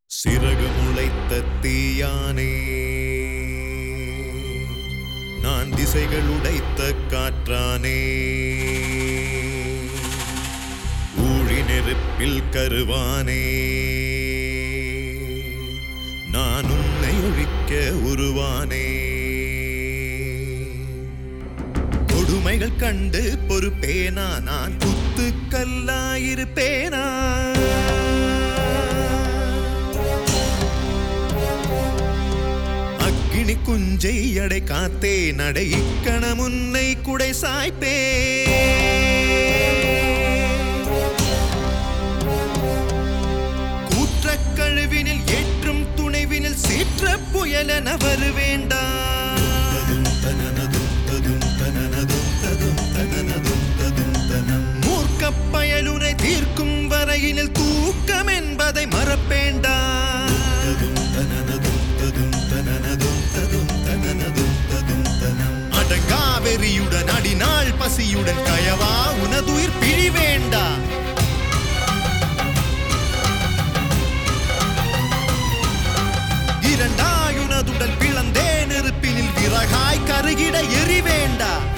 சிறகு முளைத்த தீயானே நான் திசைகள் உடைத்த காற்றானே ஊழி நெருப்பில் கருவானே நான் உன்னை ஒழிக்க உருவானே கொடுமைகள் கண்டு பொறுப்பேனா நான் குத்து கல்லாயிருப்பேனா அக்கினி குஞ்சை அடை காத்தே நடை இக்கணம் உன்னை குடை சாய்ப்பே கூற்றக் கழுவினில் ஏற்றும் துணைவினில் சீற்ற புயலென வருவேண்டா மூர்க்கப் பயலுனை தீர்க்கும் வரையினில் தூக்கம் என்பதை மறப்பேண்டா அடங்காவெறியுடன் அடிநாள் பசியுடன் கயவா உனதுயிர் பிழிவேண்டா இரண்டாயுனதுடன் பிளந்தே நெருப்பினில் விறகாய் கருகிட எரிவேண்டா